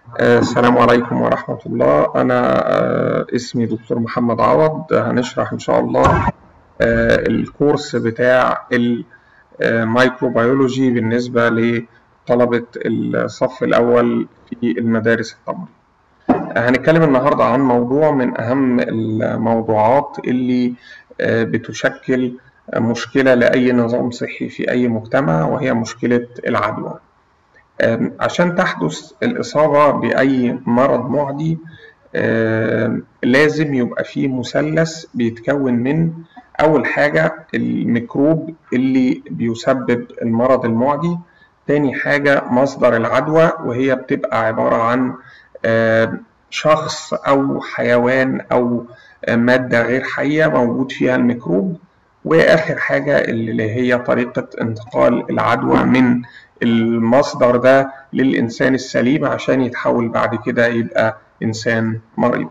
السلام عليكم ورحمة الله أنا اسمي دكتور محمد عوض هنشرح إن شاء الله الكورس بتاع الميكروبيولوجي بالنسبة لطلبة الصف الأول في المدارس التمريض هنتكلم النهاردة عن موضوع من أهم الموضوعات اللي بتشكل مشكلة لأي نظام صحي في أي مجتمع وهي مشكلة العدوى عشان تحدث الإصابة بأي مرض معدي لازم يبقى فيه مثلث بيتكون من أول حاجة الميكروب اللي بيسبب المرض المعدي تاني حاجة مصدر العدوى وهي بتبقى عبارة عن شخص أو حيوان أو مادة غير حية موجود فيها الميكروب وآخر حاجة اللي هي طريقة انتقال العدوى من المصدر ده للإنسان السليم عشان يتحول بعد كده يبقى إنسان مريض.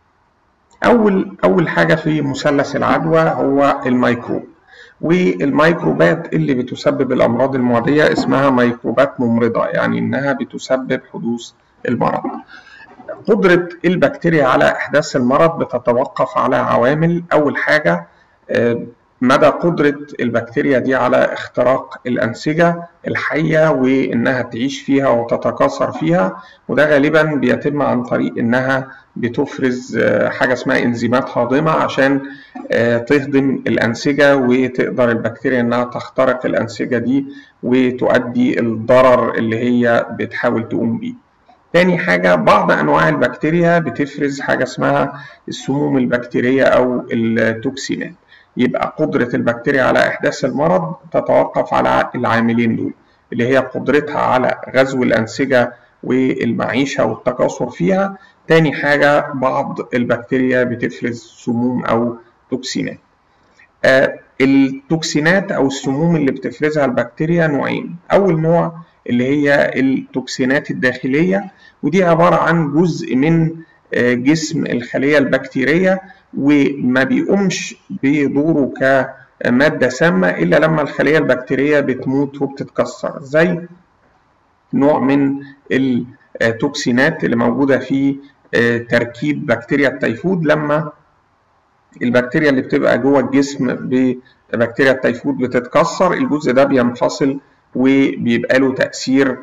أول أول حاجة في مثلث العدوى هو الميكروب. والميكروبات اللي بتسبب الأمراض المعدية اسمها ميكروبات ممرضة يعني إنها بتسبب حدوث المرض. قدرة البكتيريا على إحداث المرض بتتوقف على عوامل أول حاجة مدى قدرة البكتيريا دي على اختراق الأنسجة الحية وإنها تعيش فيها وتتكاثر فيها وده غالبا بيتم عن طريق إنها بتفرز حاجة اسمها إنزيمات هاضمة عشان تهضم الأنسجة وتقدر البكتيريا إنها تخترق الأنسجة دي وتؤدي الضرر اللي هي بتحاول تقوم بيه. تاني حاجة بعض أنواع البكتيريا بتفرز حاجة اسمها السموم البكتيرية أو التوكسينات. يبقى قدرة البكتيريا على إحداث المرض تتوقف على العاملين دول اللي هي قدرتها على غزو الأنسجة والمعيشة والتكاثر فيها تاني حاجة بعض البكتيريا بتفرز سموم أو توكسينات آه التوكسينات أو السموم اللي بتفرزها البكتيريا نوعين أول نوع اللي هي التوكسينات الداخلية ودي عبارة عن جزء من جسم الخلية البكتيرية وما بيقومش بدوره كمادة سامة إلا لما الخلية البكتيرية بتموت وبتتكسر زي نوع من التوكسينات اللي موجودة في تركيب بكتيريا التيفود لما البكتيريا اللي بتبقى جوه الجسم ببكتيريا التيفود بتتكسر الجزء ده بينفصل وبيبقى له تأثير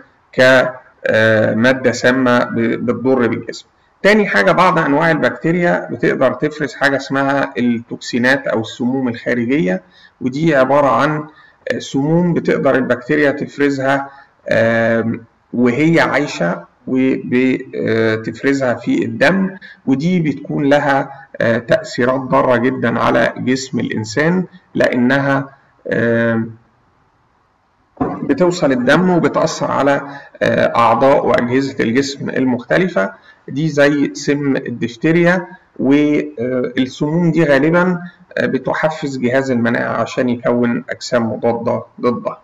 كمادة سامة بتضر بالجسم تاني حاجة بعض أنواع البكتيريا بتقدر تفرز حاجة اسمها التوكسينات أو السموم الخارجية ودي عبارة عن سموم بتقدر البكتيريا تفرزها وهي عايشة وبتفرزها في الدم ودي بتكون لها تأثيرات ضارة جدا على جسم الإنسان لأنها بتوصل الدم وبتأثر على أعضاء وأجهزة الجسم المختلفة دي زي سم الدفتيريا والسموم دي غالبا بتحفز جهاز المناعة عشان يكون أجسام مضادة ضدها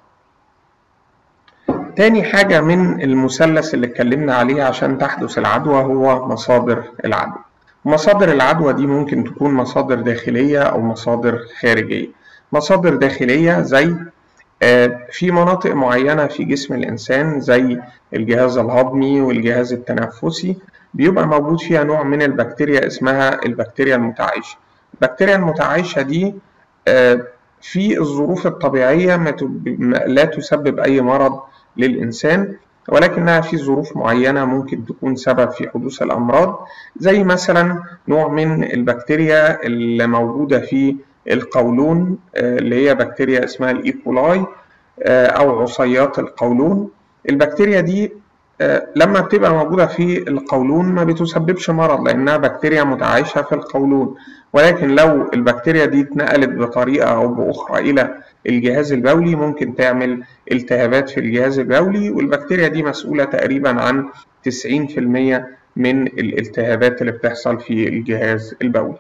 تاني حاجة من المثلث اللي اتكلمنا عليه عشان تحدث العدوى هو مصادر العدوى مصادر العدوى دي ممكن تكون مصادر داخلية أو مصادر خارجية مصادر داخلية زي في مناطق معينة في جسم الإنسان زي الجهاز الهضمي والجهاز التنفسي بيبقى موجود فيها نوع من البكتيريا اسمها البكتيريا المتعايشة البكتيريا المتعايشة دي في الظروف الطبيعية لا تسبب أي مرض للإنسان ولكنها في ظروف معينة ممكن تكون سبب في حدوث الأمراض زي مثلا نوع من البكتيريا اللي موجودة في القولون اللي هي بكتيريا اسمها الإيكولاي أو عصيات القولون البكتيريا دي لما بتبقى موجودة في القولون ما بتسببش مرض لأنها بكتيريا متعايشة في القولون ولكن لو البكتيريا دي اتنقلت بطريقة أو بأخرى إلى الجهاز البولي ممكن تعمل التهابات في الجهاز البولي والبكتيريا دي مسؤولة تقريبا عن 90% من الالتهابات اللي بتحصل في الجهاز البولي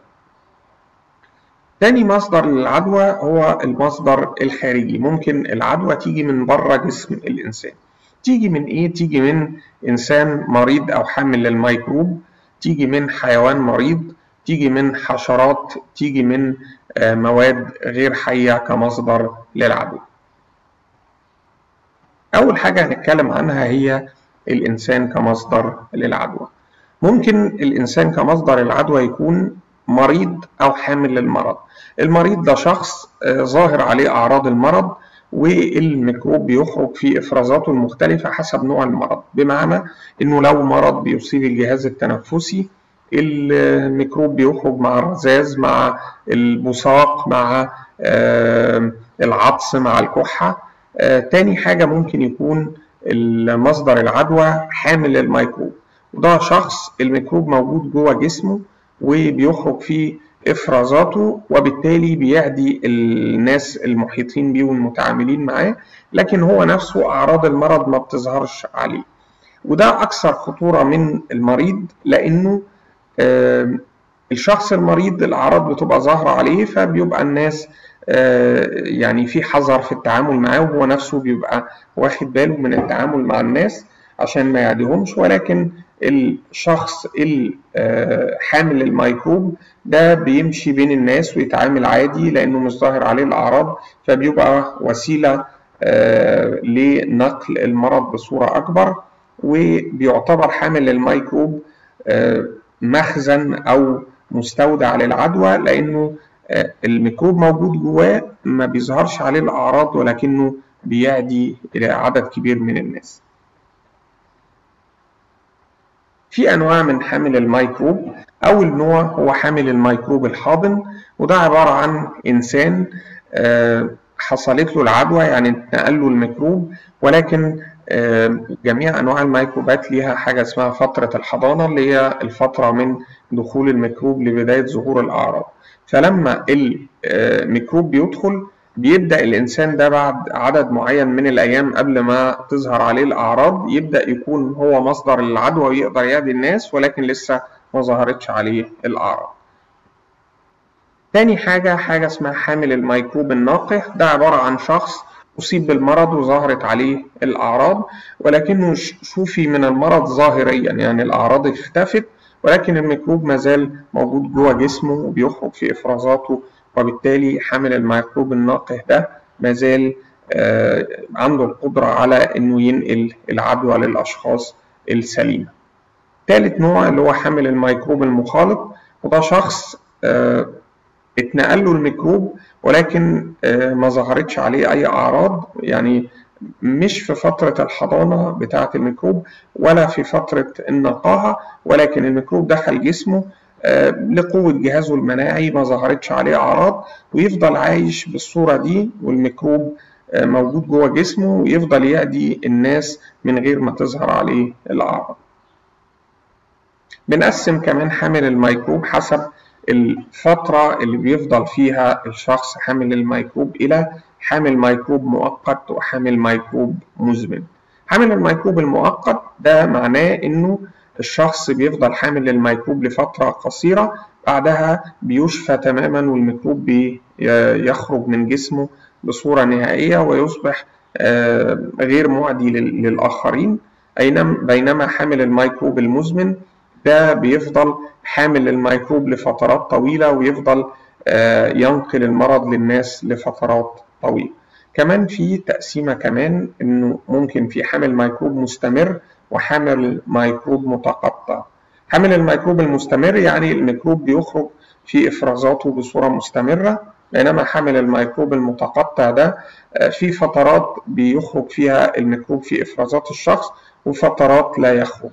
تاني مصدر للعدوى هو المصدر الخارجي ممكن العدوى تيجي من بره جسم الإنسان تيجي من إيه؟ تيجي من إنسان مريض أو حامل للميكروب تيجي من حيوان مريض تيجي من حشرات تيجي من مواد غير حية كمصدر للعدوى أول حاجة هنتكلم عنها هي الإنسان كمصدر للعدوى ممكن الإنسان كمصدر العدوى يكون مريض أو حامل للمرض المريض ده شخص ظاهر عليه أعراض المرض والميكروب بيخرج في افرازاته المختلفه حسب نوع المرض بمعنى انه لو مرض بيصيب الجهاز التنفسي الميكروب بيخرج مع الرذاذ مع البصاق مع العطس مع الكحه تاني حاجه ممكن يكون المصدر العدوى حامل الميكروب وده شخص الميكروب موجود جوه جسمه وبيخرج فيه افرازاته وبالتالي بيعدي الناس المحيطين بيه والمتعاملين معاه لكن هو نفسه اعراض المرض ما بتظهرش عليه وده اكثر خطوره من المريض لانه الشخص المريض الاعراض بتبقى ظاهره عليه فبيبقى الناس يعني في حذر في التعامل معاه وهو نفسه بيبقى واخد باله من التعامل مع الناس عشان ما يعديهمش ولكن الشخص الحامل الميكروب ده بيمشي بين الناس ويتعامل عادي لانه مش ظاهر عليه الاعراض فبيبقى وسيله لنقل المرض بصوره اكبر وبيعتبر حامل الميكروب مخزن او مستودع للعدوى لانه الميكروب موجود جواه ما بيظهرش عليه الاعراض ولكنه بيعدي الى عدد كبير من الناس في انواع من حامل الميكروب اول نوع هو حامل الميكروب الحاضن وده عباره عن انسان حصلت له العدوى يعني اتنقل له الميكروب ولكن جميع انواع الميكروبات ليها حاجه اسمها فتره الحضانه اللي هي الفتره من دخول الميكروب لبدايه ظهور الاعراض فلما الميكروب بيدخل بيبدا الانسان ده بعد عدد معين من الايام قبل ما تظهر عليه الاعراض يبدا يكون هو مصدر العدوى ويقدر يعدي الناس ولكن لسه ما ظهرتش عليه الاعراض تاني حاجة حاجة اسمها حامل الميكروب الناقح ده عبارة عن شخص أصيب بالمرض وظهرت عليه الأعراض ولكنه شوفي من المرض ظاهريا يعني الأعراض اختفت ولكن الميكروب مازال موجود جوه جسمه وبيخرج في إفرازاته وبالتالي حامل الميكروب الناقح ده مازال عنده القدرة على إنه ينقل العدوى للأشخاص السليمة. ثالث نوع اللي هو حامل الميكروب المخالط وده شخص اتنقل له الميكروب ولكن ما ظهرتش عليه أي أعراض يعني مش في فترة الحضانة بتاعة الميكروب ولا في فترة النقاهة ولكن الميكروب دخل جسمه لقوة جهازه المناعي ما ظهرتش عليه أعراض ويفضل عايش بالصورة دي والميكروب موجود جوه جسمه ويفضل يعدي الناس من غير ما تظهر عليه الأعراض. بنقسم كمان حامل الميكروب حسب الفترة اللي بيفضل فيها الشخص حامل الميكروب إلى حامل ميكروب مؤقت وحامل ميكروب مزمن. حامل الميكروب المؤقت ده معناه إنه الشخص بيفضل حامل للميكروب لفترة قصيرة بعدها بيشفى تماما والميكروب بيخرج من جسمه بصورة نهائية ويصبح غير معدي للآخرين بينما حامل الميكروب المزمن ده بيفضل حامل الميكروب لفترات طويلة ويفضل ينقل المرض للناس لفترات طويلة كمان في تقسيمة كمان إنه ممكن في حامل ميكروب مستمر وحامل ميكروب متقطع حامل الميكروب المستمر يعني الميكروب بيخرج في إفرازاته بصورة مستمرة بينما حامل الميكروب المتقطع ده في فترات بيخرج فيها الميكروب في إفرازات الشخص وفترات لا يخرج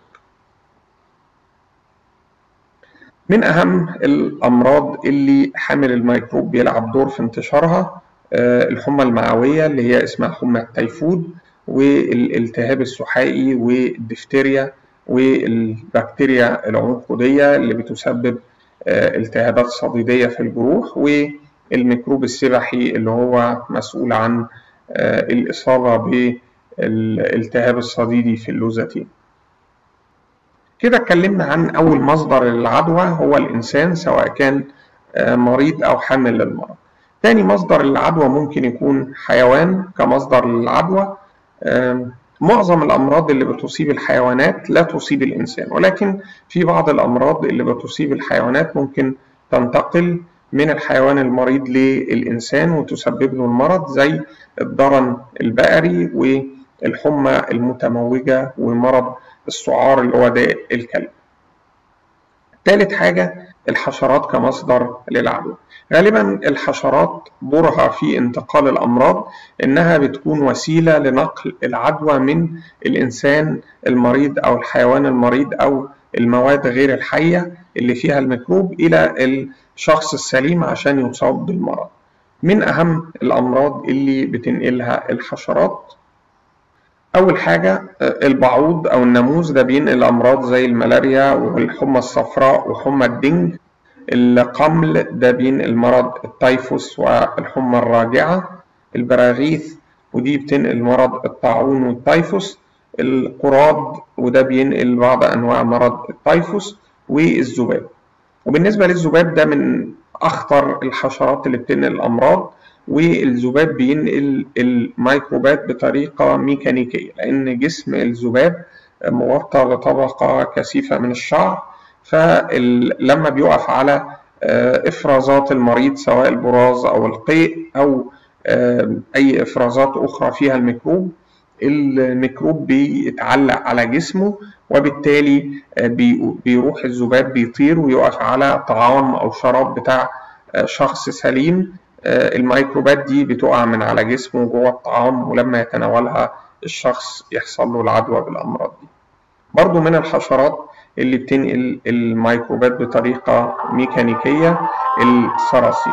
من أهم الأمراض اللي حامل الميكروب بيلعب دور في انتشارها الحمى المعوية اللي هي اسمها حمى التيفود والالتهاب السحائي والدفتيريا والبكتيريا العنقودية اللي بتسبب التهابات صديدية في الجروح والميكروب السبحي اللي هو مسؤول عن الإصابة بالالتهاب الصديدي في اللوزتين كده اتكلمنا عن أول مصدر للعدوى هو الإنسان سواء كان مريض أو حامل للمرض تاني مصدر للعدوى ممكن يكون حيوان كمصدر للعدوى معظم الأمراض اللي بتصيب الحيوانات لا تصيب الإنسان ولكن في بعض الأمراض اللي بتصيب الحيوانات ممكن تنتقل من الحيوان المريض للإنسان وتسبب له المرض زي الضرن البقري الحمى المتموجة ومرض السعار اللي هو داء الكلب ثالث حاجة الحشرات كمصدر للعدوى غالبا الحشرات دورها في انتقال الأمراض إنها بتكون وسيلة لنقل العدوى من الإنسان المريض أو الحيوان المريض أو المواد غير الحية اللي فيها الميكروب إلى الشخص السليم عشان يصاب بالمرض من أهم الأمراض اللي بتنقلها الحشرات أول حاجة البعوض أو الناموس ده بينقل أمراض زي الملاريا والحمى الصفراء وحمى الدنج القمل ده بينقل مرض التيفوس والحمى الراجعة البراغيث ودي بتنقل مرض الطاعون والتيفوس القراد وده بينقل بعض أنواع مرض التيفوس والذباب وبالنسبة للذباب ده من أخطر الحشرات اللي بتنقل الأمراض والذباب بينقل الميكروبات بطريقة ميكانيكية لأن جسم الذباب مغطى بطبقة كثيفة من الشعر فلما بيقف على إفرازات المريض سواء البراز أو القيء أو أي إفرازات أخرى فيها الميكروب الميكروب بيتعلق على جسمه وبالتالي بيروح الذباب بيطير ويقف على طعام أو شراب بتاع شخص سليم الميكروبات دي بتقع من على جسمه جوه الطعام ولما يتناولها الشخص يحصل له العدوى بالأمراض دي برضو من الحشرات اللي بتنقل الميكروبات بطريقة ميكانيكية الصراصير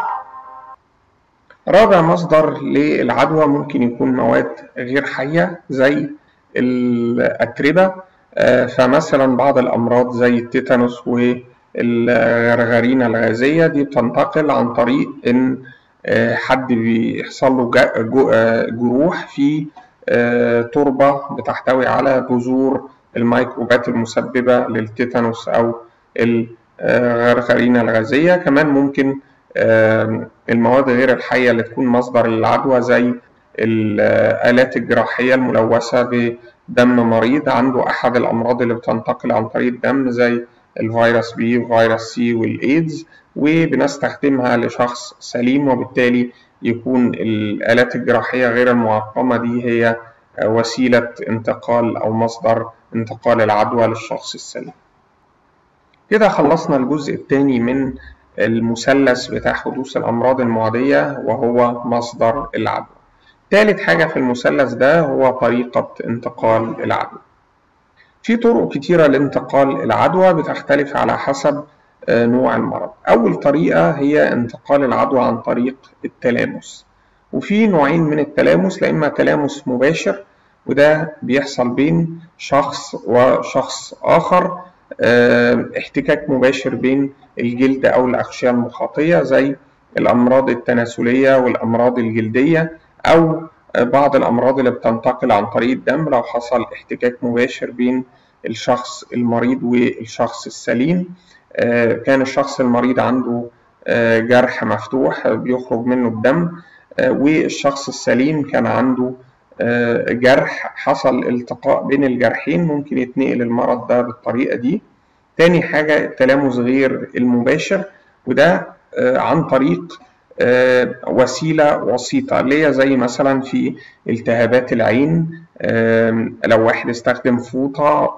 رابع مصدر للعدوى ممكن يكون مواد غير حية زي الأتربة فمثلا بعض الأمراض زي التيتانوس والغرغرينة الغازية دي بتنتقل عن طريق إن حد بيحصل له جروح في تربة بتحتوي على بذور الميكروبات المسببة للتيتانوس أو الغرغرينة الغازية كمان ممكن المواد غير الحية اللي تكون مصدر للعدوى زي الآلات الجراحية الملوثة بدم مريض عنده أحد الأمراض اللي بتنتقل عن طريق الدم زي الفيروس بي وفيروس سي والإيدز وبنستخدمها لشخص سليم وبالتالي يكون الآلات الجراحية غير المعقمة دي هي وسيلة انتقال أو مصدر انتقال العدوى للشخص السليم كده خلصنا الجزء الثاني من المثلث بتاع حدوث الأمراض المعدية وهو مصدر العدوى ثالث حاجة في المثلث ده هو طريقة انتقال العدوى في طرق كتيرة لانتقال العدوى بتختلف على حسب نوع المرض أول طريقة هي انتقال العدوى عن طريق التلامس وفي نوعين من التلامس لا إما تلامس مباشر وده بيحصل بين شخص وشخص آخر احتكاك مباشر بين الجلد أو الأغشية المخاطية زي الأمراض التناسلية والأمراض الجلدية أو بعض الأمراض اللي بتنتقل عن طريق الدم لو حصل احتكاك مباشر بين الشخص المريض والشخص السليم كان الشخص المريض عنده جرح مفتوح بيخرج منه الدم والشخص السليم كان عنده جرح حصل التقاء بين الجرحين ممكن يتنقل المرض ده بالطريقة دي تاني حاجة التلامس غير المباشر وده عن طريق وسيلة وسيطة اللي هي زي مثلا في التهابات العين لو واحد استخدم فوطة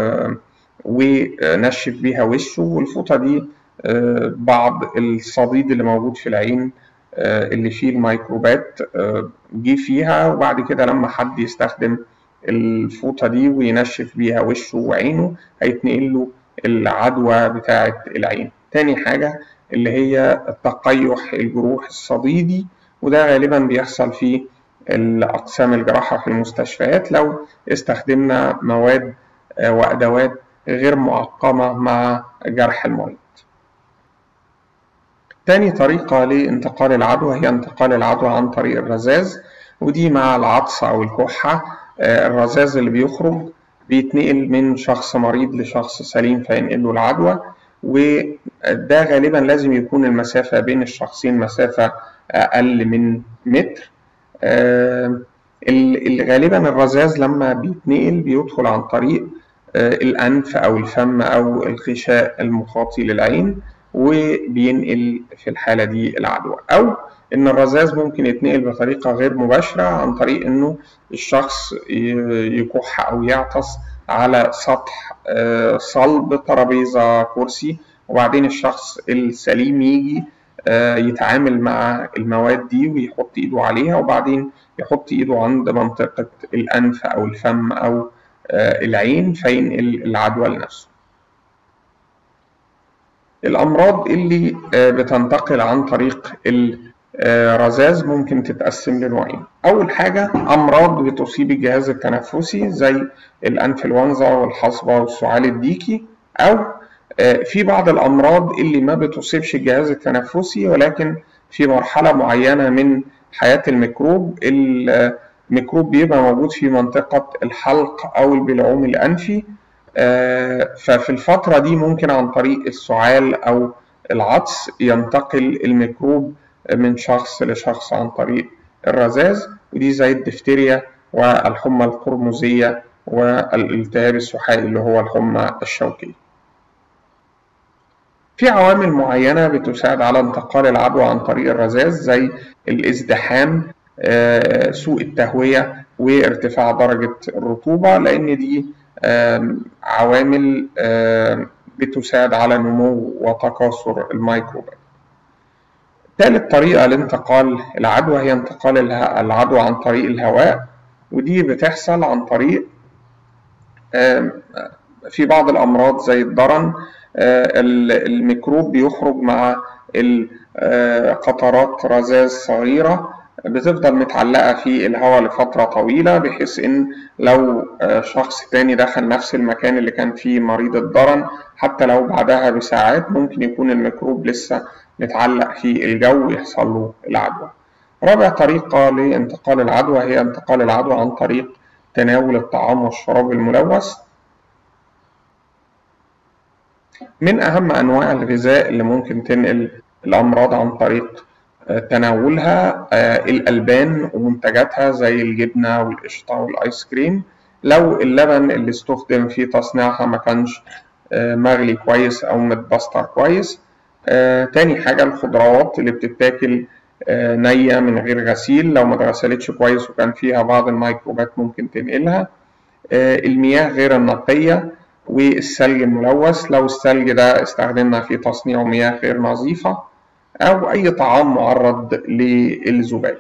ونشف بيها وشه والفوطة دي بعض الصديد اللي موجود في العين اللي فيه الميكروبات جه فيها وبعد كده لما حد يستخدم الفوطة دي وينشف بيها وشه وعينه هيتنقل له العدوى بتاعة العين تاني حاجة اللي هي التقيح الجروح الصديدي وده غالبا بيحصل في الأقسام الجراحة في المستشفيات لو استخدمنا مواد وأدوات غير معقمة مع جرح المريض تاني طريقة لانتقال العدوى هي انتقال العدوى عن طريق الرذاذ ودي مع العطس أو الكحة الرذاذ اللي بيخرج بيتنقل من شخص مريض لشخص سليم فينقل له العدوى وده غالبا لازم يكون المسافة بين الشخصين مسافة أقل من متر غالبا الرذاذ لما بيتنقل بيدخل عن طريق الأنف أو الفم أو الغشاء المخاطي للعين وبينقل في الحالة دي العدوى أو إن الرذاذ ممكن يتنقل بطريقة غير مباشرة عن طريق إنه الشخص يكح أو يعطس على سطح صلب ترابيزة كرسي وبعدين الشخص السليم يجي يتعامل مع المواد دي ويحط ايده عليها وبعدين يحط ايده عند منطقة الأنف أو الفم أو العين فينقل العدوى لنفسه. الأمراض اللي بتنتقل عن طريق الرذاذ ممكن تتقسم لنوعين. أول حاجة أمراض بتصيب الجهاز التنفسي زي الأنفلونزا والحصبة والسعال الديكي أو في بعض الأمراض اللي ما بتصيبش الجهاز التنفسي ولكن في مرحلة معينة من حياة الميكروب الميكروب بيبقى موجود في منطقة الحلق أو البلعوم الأنفي ففي الفترة دي ممكن عن طريق السعال أو العطس ينتقل الميكروب من شخص لشخص عن طريق الرذاذ ودي زي الدفتيريا والحمى القرمزية والالتهاب السحائي اللي هو الحمى الشوكية. في عوامل معينة بتساعد على انتقال العدوى عن طريق الرذاذ زي الازدحام سوء التهوية وارتفاع درجة الرطوبة لأن دي عوامل بتساعد على نمو وتكاثر الميكروبات. ثالث طريقة لانتقال العدوى هي انتقال العدوى عن طريق الهواء ودي بتحصل عن طريق في بعض الأمراض زي الضرن الميكروب بيخرج مع قطرات رذاذ صغيرة بتفضل متعلقة في الهواء لفترة طويلة بحيث إن لو شخص تاني دخل نفس المكان اللي كان فيه مريض الضرن حتى لو بعدها بساعات ممكن يكون الميكروب لسه متعلق في الجو ويحصل له العدوى. رابع طريقة لانتقال العدوى هي انتقال العدوى عن طريق تناول الطعام والشراب الملوث من أهم أنواع الغذاء اللي ممكن تنقل الأمراض عن طريق تناولها الألبان ومنتجاتها زي الجبنة والقشطة والآيس كريم لو اللبن اللي استخدم في تصنيعها ما كانش مغلي كويس أو متبستر كويس تاني حاجة الخضروات اللي بتتاكل نية من غير غسيل لو ما اتغسلتش كويس وكان فيها بعض الميكروبات ممكن تنقلها المياه غير النقية والثلج الملوث لو الثلج ده استخدمنا في تصنيع مياه غير نظيفة أو أي طعام معرض للذباب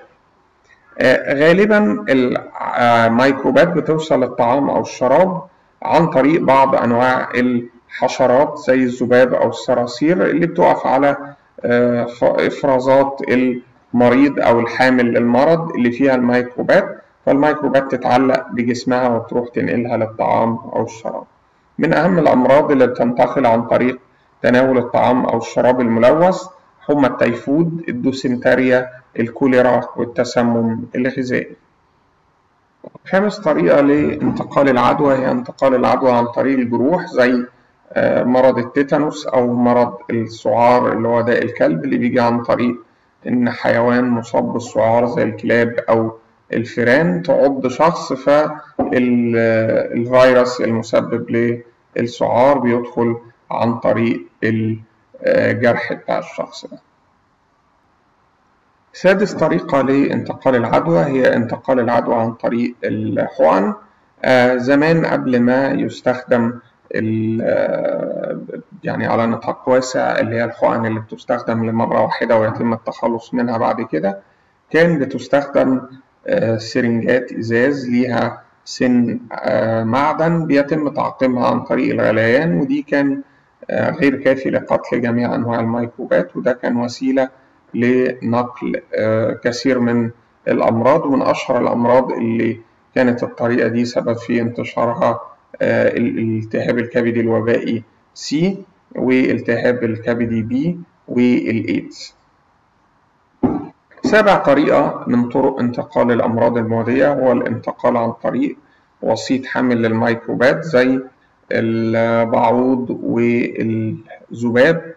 غالبا الميكروبات بتوصل للطعام أو الشراب عن طريق بعض أنواع الحشرات زي الذباب أو الصراصير اللي بتقف على إفرازات المريض أو الحامل للمرض اللي فيها الميكروبات فالميكروبات تتعلق بجسمها وتروح تنقلها للطعام أو الشراب. من أهم الأمراض اللي بتنتقل عن طريق تناول الطعام أو الشراب الملوث حمى التيفود، الدوسنتريا، الكوليرا والتسمم الغذائي. خامس طريقة لانتقال العدوى هي انتقال العدوى عن طريق الجروح زي مرض التيتانوس أو مرض السعار اللي هو داء الكلب اللي بيجي عن طريق إن حيوان مصاب بالسعار زي الكلاب أو الفئران تعض شخص فالفيروس المسبب للسعار بيدخل عن طريق الجرح بتاع الشخص ده. سادس طريقة لانتقال العدوى هي انتقال العدوى عن طريق الحقن آه زمان قبل ما يستخدم يعني على نطاق واسع اللي هي الحقن اللي بتستخدم لمرة واحدة ويتم التخلص منها بعد كده كان بتستخدم آه سرنجات إزاز ليها سن آه معدن بيتم تعقيمها عن طريق الغليان ودي كان غير كافي لقتل جميع أنواع الميكروبات وده كان وسيلة لنقل كثير من الأمراض ومن أشهر الأمراض اللي كانت الطريقة دي سبب في انتشارها الالتهاب الكبدي الوبائي سي والتهاب الكبدي بي والإيدز سابع طريقة من طرق انتقال الأمراض المعدية هو الانتقال عن طريق وسيط حامل للميكروبات زي البعوض والذباب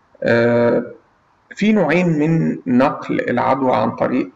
في نوعين من نقل العدوى عن طريق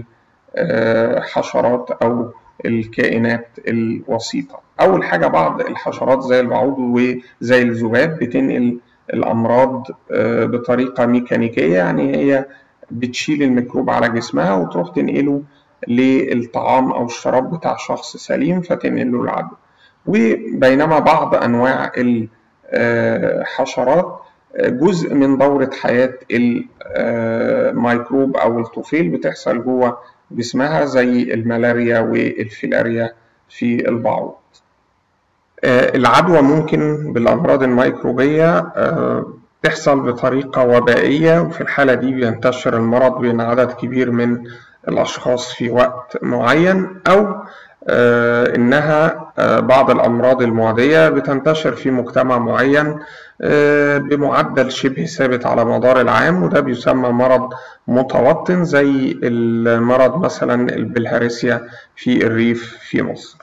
الحشرات أو الكائنات الوسيطة أول حاجة بعض الحشرات زي البعوض وزي الذباب بتنقل الأمراض بطريقة ميكانيكية يعني هي بتشيل الميكروب على جسمها وتروح تنقله للطعام أو الشراب بتاع شخص سليم فتنقله العدوى وبينما بعض أنواع الحشرات جزء من دورة حياة الميكروب أو الطفيل بتحصل جوه جسمها زي الملاريا والفيلاريا في البعوض العدوى ممكن بالأمراض الميكروبية تحصل بطريقة وبائية وفي الحالة دي بينتشر المرض بين عدد كبير من الأشخاص في وقت معين أو إنها بعض الأمراض المعدية بتنتشر في مجتمع معين بمعدل شبه ثابت على مدار العام وده بيسمى مرض متوطن زي المرض مثلا البلهارسيا في الريف في مصر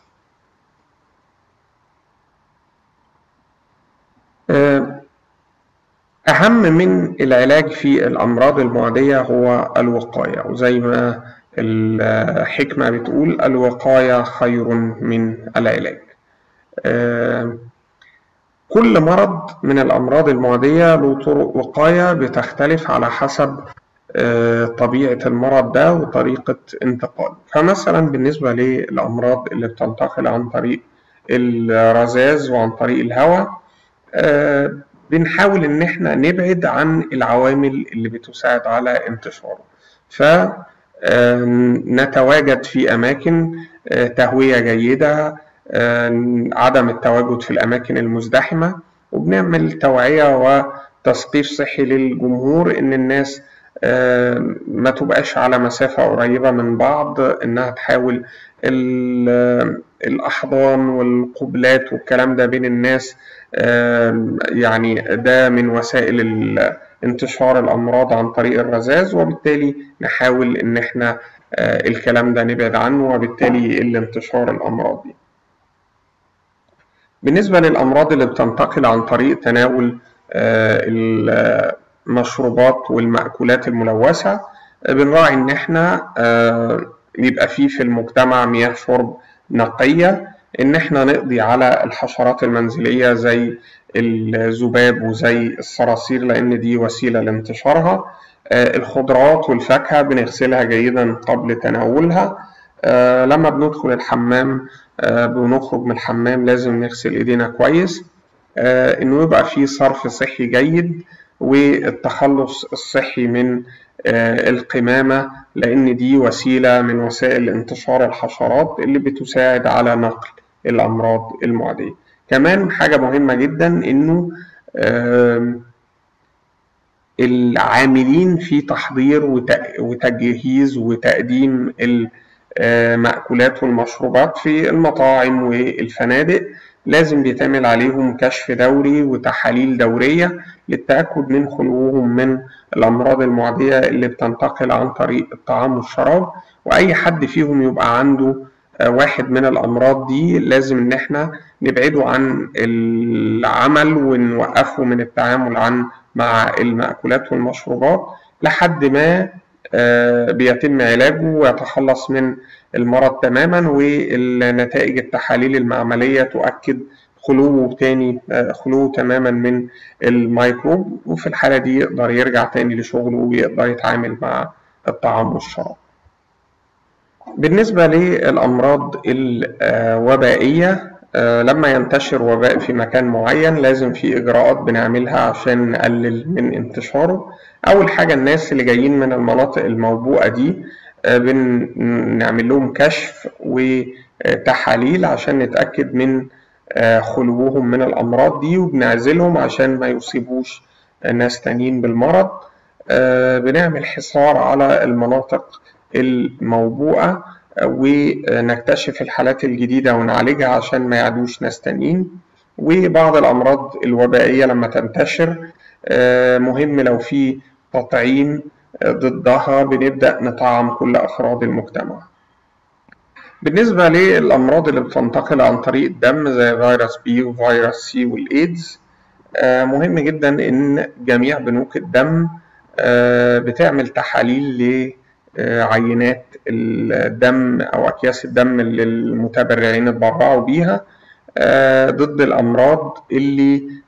أهم من العلاج في الأمراض المعدية هو الوقاية وزي ما الحكمة بتقول الوقاية خير من العلاج كل مرض من الأمراض المعدية له طرق وقاية بتختلف على حسب طبيعة المرض ده وطريقة انتقاله فمثلا بالنسبة للأمراض اللي بتنتقل عن طريق الرذاذ وعن طريق الهواء بنحاول إن احنا نبعد عن العوامل اللي بتساعد على انتشاره فنتواجد في أماكن تهوية جيدة عدم التواجد في الأماكن المزدحمة وبنعمل توعية وتثقيف صحي للجمهور إن الناس ما تبقاش على مسافة قريبة من بعض إنها تحاول الأحضان والقبلات والكلام ده بين الناس يعني ده من وسائل انتشار الأمراض عن طريق الرذاذ وبالتالي نحاول إن إحنا الكلام ده نبعد عنه وبالتالي يقل انتشار الأمراض دي. بالنسبة للأمراض اللي بتنتقل عن طريق تناول المشروبات والمأكولات الملوثة بنراعي إن إحنا يبقى فيه في المجتمع مياه شرب نقية إن إحنا نقضي على الحشرات المنزلية زي الذباب وزي الصراصير لأن دي وسيلة لانتشارها الخضروات والفاكهة بنغسلها جيدا قبل تناولها لما بندخل الحمام بنخرج من الحمام لازم نغسل ايدينا كويس انه يبقى فيه صرف صحي جيد والتخلص الصحي من القمامة لأن دي وسيلة من وسائل انتشار الحشرات اللي بتساعد على نقل الأمراض المعدية كمان حاجة مهمة جدا إنه العاملين في تحضير وتجهيز وتقديم المأكولات والمشروبات في المطاعم والفنادق لازم بيتعمل عليهم كشف دوري وتحاليل دورية للتأكد من خلوهم من الأمراض المعدية اللي بتنتقل عن طريق الطعام والشراب وأي حد فيهم يبقى عنده واحد من الأمراض دي لازم إن إحنا نبعده عن العمل ونوقفه من التعامل عن مع المأكولات والمشروبات لحد ما بيتم علاجه ويتخلص من المرض تماما والنتائج التحاليل المعملية تؤكد خلوه تاني خلوه تماما من الميكروب وفي الحالة دي يقدر يرجع تاني لشغله ويقدر يتعامل مع الطعام والشراب بالنسبة للأمراض الوبائية لما ينتشر وباء في مكان معين لازم في إجراءات بنعملها عشان نقلل من انتشاره أول حاجة الناس اللي جايين من المناطق الموبوءة دي بنعمل لهم كشف وتحاليل عشان نتأكد من خلوهم من الأمراض دي وبنعزلهم عشان ما يصيبوش ناس تانيين بالمرض بنعمل حصار على المناطق الموبوءة ونكتشف الحالات الجديدة ونعالجها عشان ما يعدوش ناس تانيين وبعض الأمراض الوبائية لما تنتشر مهم لو في تطعيم ضدها بنبدأ نطعم كل أفراد المجتمع بالنسبة للأمراض اللي بتنتقل عن طريق الدم زي فيروس بي وفيروس سي والإيدز مهم جدا إن جميع بنوك الدم بتعمل تحاليل لعينات الدم أو أكياس الدم اللي المتبرعين اتبرعوا بيها ضد الأمراض اللي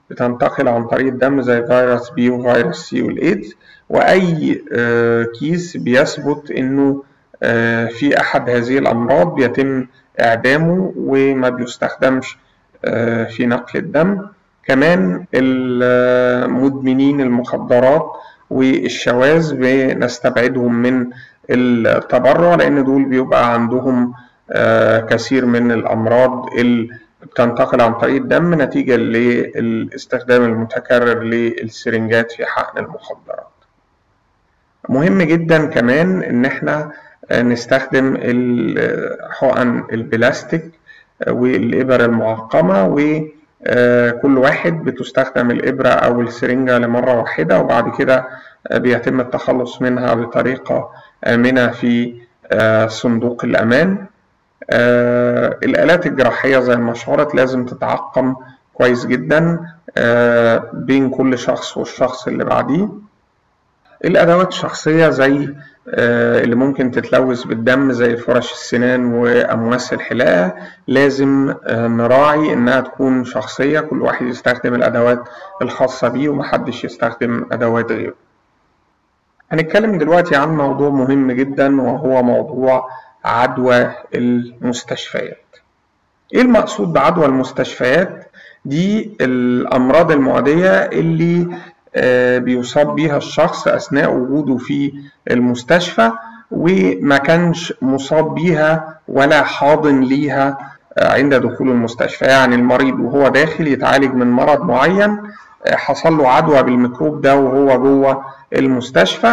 بتنتقل عن طريق الدم زي فيروس بي وفيروس سي والإيدز وأي كيس بيثبت إنه في أحد هذه الأمراض بيتم إعدامه وما بيستخدمش في نقل الدم كمان المدمنين المخدرات والشواذ بنستبعدهم من التبرع لأن دول بيبقى عندهم كثير من الأمراض اللي بتنتقل عن طريق الدم نتيجة للاستخدام المتكرر للسرنجات في حقن المخدرات مهم جدا كمان ان احنا نستخدم حقن البلاستيك والإبر المعقمة وكل واحد بتستخدم الإبرة أو السرنجة لمرة واحدة وبعد كده بيتم التخلص منها بطريقة آمنة في صندوق الأمان الآلات الجراحية زي ما أشارت لازم تتعقم كويس جدا بين كل شخص والشخص اللي بعديه الأدوات الشخصية زي اللي ممكن تتلوث بالدم زي فرش السنان وأمواس الحلاقة لازم نراعي إنها تكون شخصية كل واحد يستخدم الأدوات الخاصة بيه ومحدش يستخدم أدوات غيره هنتكلم دلوقتي عن موضوع مهم جدا وهو موضوع عدوى المستشفيات ايه المقصود بعدوى المستشفيات دي الامراض المعديه اللي بيصاب بيها الشخص اثناء وجوده في المستشفى وما كانش مصاب بيها ولا حاضن ليها عند دخول المستشفى يعني المريض وهو داخل يتعالج من مرض معين حصل له عدوى بالميكروب ده وهو جوه المستشفى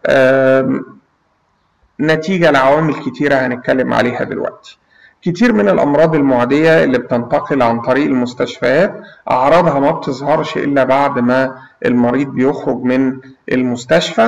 نتيجة لعوامل كتيرة هنتكلم عليها دلوقتي كتير من الأمراض المعدية اللي بتنتقل عن طريق المستشفيات أعراضها ما بتظهرش إلا بعد ما المريض بيخرج من المستشفى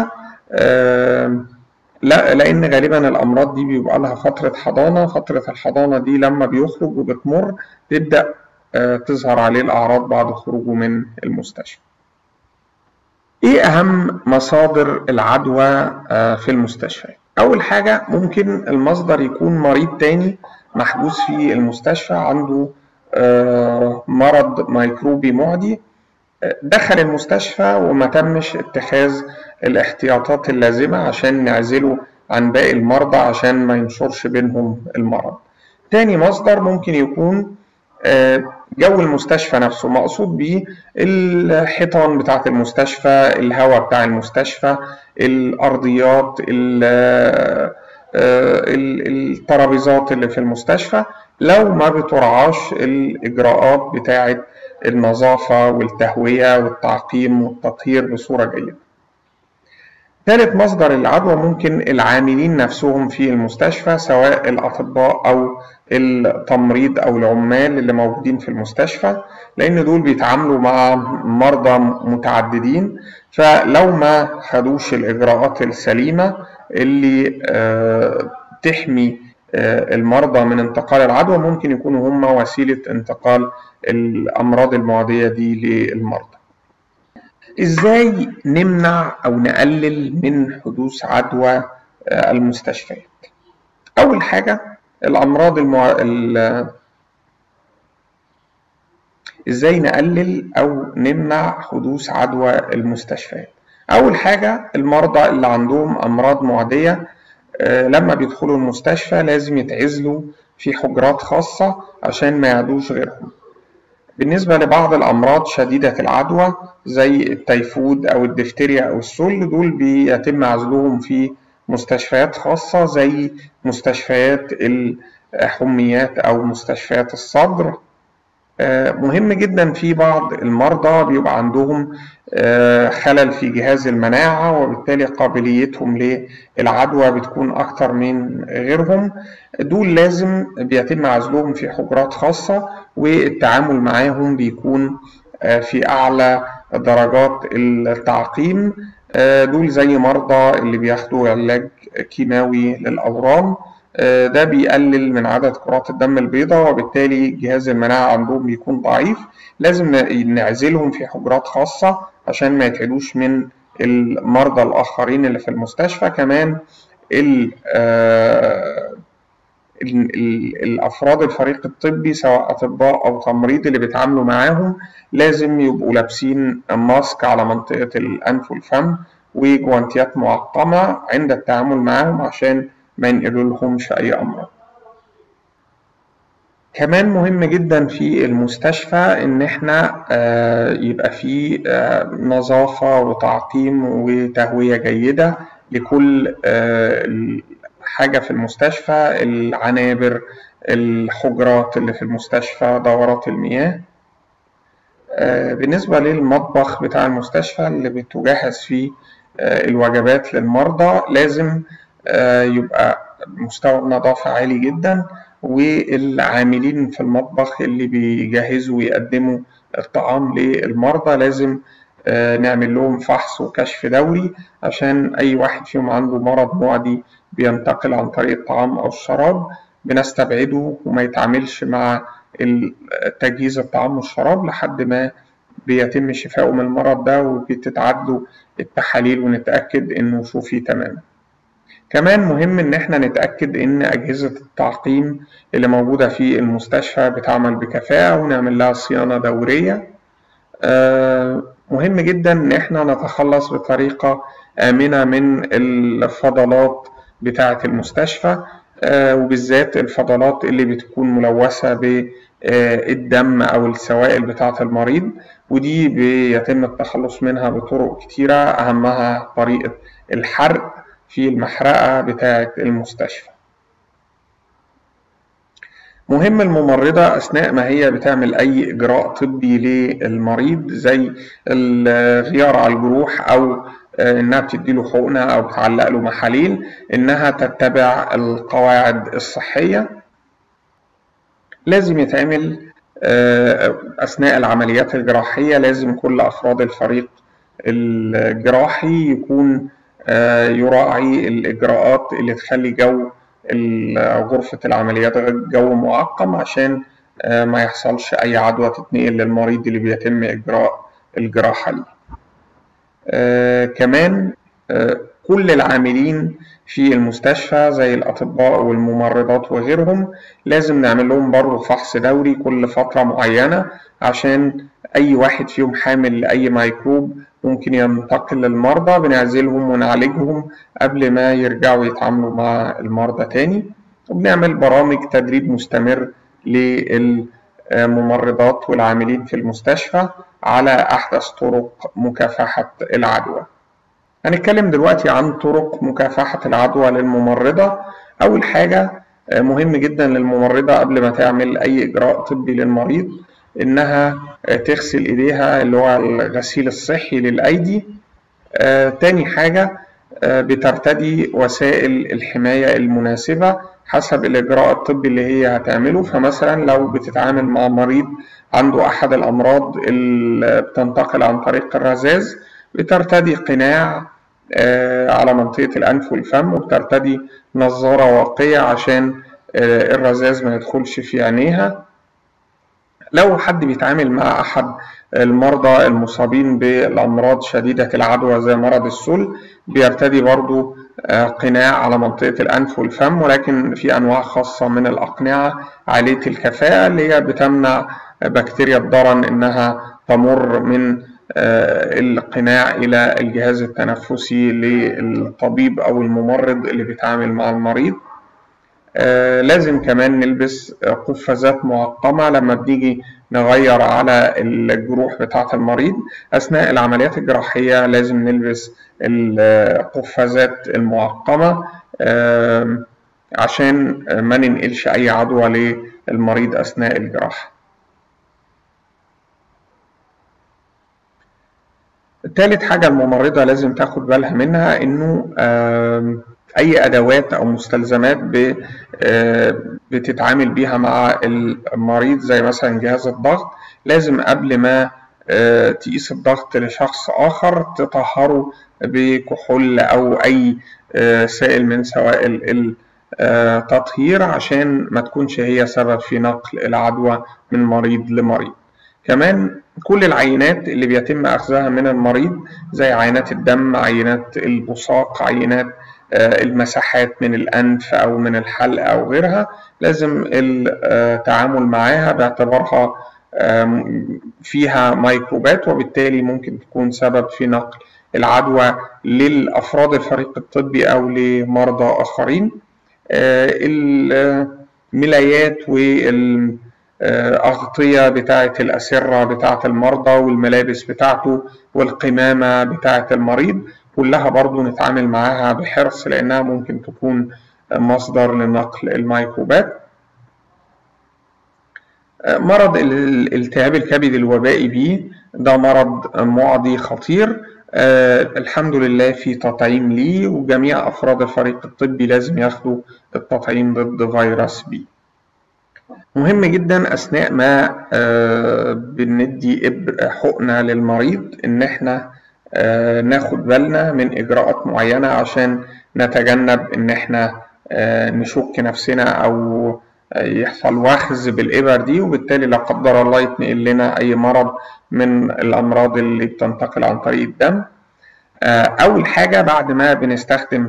لا لأن غالبا الأمراض دي بيبقى لها فترة حضانة فترة الحضانة دي لما بيخرج وبتمر تبدأ تظهر عليه الأعراض بعد خروجه من المستشفى إيه أهم مصادر العدوى في المستشفى؟ أول حاجة ممكن المصدر يكون مريض تاني محجوز في المستشفى عنده مرض ميكروبي معدي دخل المستشفى وما تمش اتخاذ الاحتياطات اللازمة عشان نعزله عن باقي المرضى عشان ما ينشرش بينهم المرض تاني مصدر ممكن يكون جو المستشفى نفسه مقصود بيه الحيطان بتاعة المستشفى الهواء بتاع المستشفى الأرضيات الترابيزات اللي في المستشفى لو ما بترعاش الإجراءات بتاعة النظافة والتهوية والتعقيم والتطهير بصورة جيدة ثالث مصدر العدوى ممكن العاملين نفسهم في المستشفى سواء الأطباء أو التمريض أو العمال اللي موجودين في المستشفى لأن دول بيتعاملوا مع مرضى متعددين فلو ما خدوش الإجراءات السليمة اللي تحمي المرضى من انتقال العدوى ممكن يكونوا هم وسيلة انتقال الأمراض المعدية دي للمرضى ازاي نمنع او نقلل من حدوث عدوى المستشفيات اول حاجه الامراض المع... ال... ازاي نقلل او نمنع حدوث عدوى المستشفيات اول حاجه المرضى اللي عندهم امراض معديه لما بيدخلوا المستشفى لازم يتعزلوا في حجرات خاصه عشان ما يعدوش غيرهم بالنسبة لبعض الأمراض شديدة العدوى زي التيفود أو الدفتيريا أو السل دول بيتم عزلهم في مستشفيات خاصة زي مستشفيات الحميات أو مستشفيات الصدر مهم جدا في بعض المرضى بيبقى عندهم خلل في جهاز المناعة وبالتالي قابليتهم للعدوى بتكون أكتر من غيرهم دول لازم بيتم عزلهم في حجرات خاصة والتعامل معاهم بيكون في أعلى درجات التعقيم دول زي مرضى اللي بياخدوا علاج كيماوي للأورام ده بيقلل من عدد كرات الدم البيضاء وبالتالي جهاز المناعة عندهم بيكون ضعيف لازم نعزلهم في حجرات خاصة عشان ما يتعدوش من المرضى الآخرين اللي في المستشفى كمان الافراد الفريق الطبي سواء اطباء او تمريض اللي بيتعاملوا معاهم لازم يبقوا لابسين ماسك على منطقه الانف والفم وجوانتيات معقمه عند التعامل معاهم عشان ما ينقلوا لهمش اي امراض كمان مهم جدا في المستشفى ان احنا يبقى في نظافة وتعقيم وتهوية جيدة لكل حاجة في المستشفى العنابر الحجرات اللي في المستشفى دورات المياه بالنسبة للمطبخ بتاع المستشفى اللي بتجهز فيه الوجبات للمرضى لازم يبقى مستوى النظافة عالي جدا والعاملين في المطبخ اللي بيجهزوا ويقدموا الطعام للمرضى لازم نعمل لهم فحص وكشف دوري عشان أي واحد فيهم عنده مرض معدي بينتقل عن طريق الطعام أو الشراب بنستبعده وما يتعاملش مع تجهيز الطعام والشراب لحد ما بيتم شفائه من المرض ده وبتتعاد له التحاليل ونتأكد إنه شوفي تمام. كمان مهم إن إحنا نتأكد إن أجهزة التعقيم اللي موجودة في المستشفى بتعمل بكفاءة ونعمل لها صيانة دورية. مهم جدا إن إحنا نتخلص بطريقة آمنة من الفضلات بتاعة المستشفى وبالذات الفضلات اللي بتكون ملوثة بالدم أو السوائل بتاعة المريض ودي بيتم التخلص منها بطرق كتيرة أهمها طريقة الحرق في المحرقة بتاعة المستشفى مهم الممرضة أثناء ما هي بتعمل أي إجراء طبي للمريض زي الغيار على الجروح أو إنها بتديله حقنة أو بتعلق له محاليل إنها تتبع القواعد الصحية لازم يتعمل أثناء العمليات الجراحية لازم كل أفراد الفريق الجراحي يكون يراعي الإجراءات اللي تخلي جو غرفة العمليات جو معقم عشان ما يحصلش أي عدوى تتنقل للمريض اللي بيتم إجراء الجراحة ليه. كمان كل العاملين في المستشفى زي الأطباء والممرضات وغيرهم لازم نعمل لهم برضه فحص دوري كل فترة معينة عشان أي واحد فيهم حامل لأي ميكروب ممكن ينتقل للمرضى بنعزلهم ونعالجهم قبل ما يرجعوا يتعاملوا مع المرضى تاني وبنعمل برامج تدريب مستمر للممرضات والعاملين في المستشفى على أحدث طرق مكافحة العدوى هنتكلم دلوقتي عن طرق مكافحة العدوى للممرضة أول حاجة مهم جدا للممرضة قبل ما تعمل أي إجراء طبي للمريض إنها تغسل إيديها اللي هو الغسيل الصحي للأيدي تاني حاجة بترتدي وسائل الحماية المناسبة حسب الإجراء الطبي اللي هي هتعمله فمثلا لو بتتعامل مع مريض عنده أحد الأمراض اللي بتنتقل عن طريق الرذاذ بترتدي قناع على منطقة الأنف والفم وبترتدي نظارة واقية عشان الرذاذ ما يدخلش في عينيها لو حد بيتعامل مع أحد المرضى المصابين بالأمراض شديدة العدوى زي مرض السل بيرتدي برضو قناع على منطقة الأنف والفم ولكن في أنواع خاصة من الأقنعة عالية الكفاءة اللي هي بتمنع بكتيريا الضرن إنها تمر من القناع إلى الجهاز التنفسي للطبيب أو الممرض اللي بيتعامل مع المريض لازم كمان نلبس قفازات معقمة لما بنيجي نغير على الجروح بتاعة المريض أثناء العمليات الجراحية لازم نلبس القفازات المعقمة عشان ما ننقلش أي عدوى للمريض أثناء الجراحة تالت حاجة الممرضة لازم تاخد بالها منها إنه أي أدوات أو مستلزمات بتتعامل بيها مع المريض زي مثلا جهاز الضغط لازم قبل ما تقيس الضغط لشخص آخر تطهره بكحول أو أي سائل من سوائل التطهير عشان ما تكونش هي سبب في نقل العدوى من مريض لمريض كمان كل العينات اللي بيتم أخذها من المريض زي عينات الدم عينات البصاق عينات المساحات من الأنف أو من الحلق أو غيرها لازم التعامل معاها باعتبارها فيها ميكروبات وبالتالي ممكن تكون سبب في نقل العدوى للأفراد الفريق الطبي أو لمرضى آخرين الملايات والأغطية بتاعة الأسرة بتاعة المرضى والملابس بتاعته والقمامة بتاعة المريض كلها برضو نتعامل معاها بحرص لأنها ممكن تكون مصدر لنقل الميكروبات مرض الالتهاب الكبد الوبائي بي ده مرض معدي خطير آه الحمد لله في تطعيم ليه وجميع أفراد الفريق الطبي لازم ياخدوا التطعيم ضد فيروس بي مهم جدا أثناء ما آه بندي حقنة للمريض إن إحنا آه ناخد بالنا من إجراءات معينة عشان نتجنب إن إحنا آه نشك نفسنا أو يحصل وخز بالإبر دي وبالتالي لا قدر الله يتنقل لنا أي مرض من الأمراض اللي بتنتقل عن طريق الدم أول حاجة بعد ما بنستخدم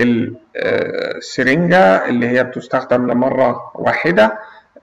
السرنجة اللي هي بتستخدم لمرة واحدة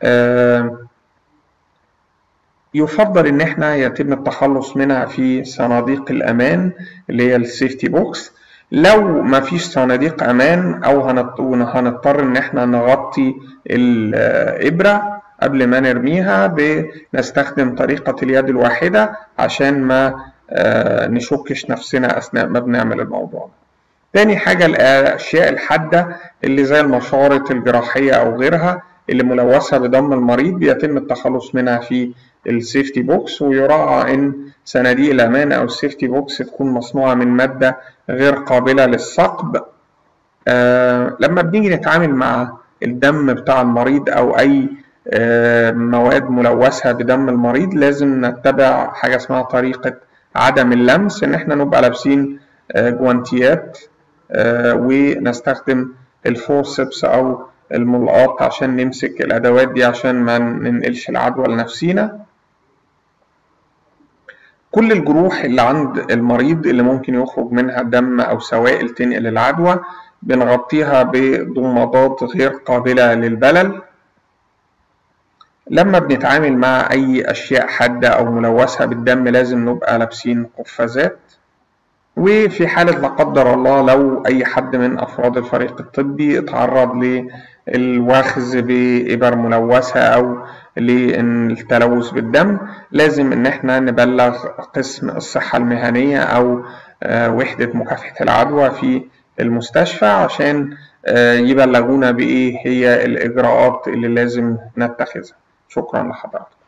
يفضل إن احنا يتم التخلص منها في صناديق الأمان اللي هي السيفتي بوكس لو ما فيش صناديق امان او هنضطر ان احنا نغطي الابره قبل ما نرميها بنستخدم طريقه اليد الواحده عشان ما نشكش نفسنا اثناء ما بنعمل الموضوع ده تاني حاجة الأشياء الحادة اللي زي المشارط الجراحية أو غيرها اللي ملوثة بدم المريض بيتم التخلص منها في السيفتي بوكس ويراعى ان صناديق الامان او السيفتي بوكس تكون مصنوعه من ماده غير قابله للثقب آه لما بنيجي نتعامل مع الدم بتاع المريض او اي آه مواد ملوثه بدم المريض لازم نتبع حاجه اسمها طريقه عدم اللمس ان احنا نبقى لابسين آه جوانتيات آه ونستخدم الفورسبس او الملقاط عشان نمسك الادوات دي عشان ما ننقلش العدوى لنفسينا كل الجروح اللي عند المريض اللي ممكن يخرج منها دم او سوائل تنقل العدوى بنغطيها بضمادات غير قابلة للبلل لما بنتعامل مع اي اشياء حادة او ملوثة بالدم لازم نبقى لابسين قفازات وفي حالة لا قدر الله لو أي حد من أفراد الفريق الطبي اتعرض للوخز بإبر ملوثة أو للتلوث بالدم لازم إن احنا نبلغ قسم الصحة المهنية أو وحدة مكافحة العدوى في المستشفى عشان يبلغونا بإيه هي الإجراءات اللي لازم نتخذها شكرا لحضرتك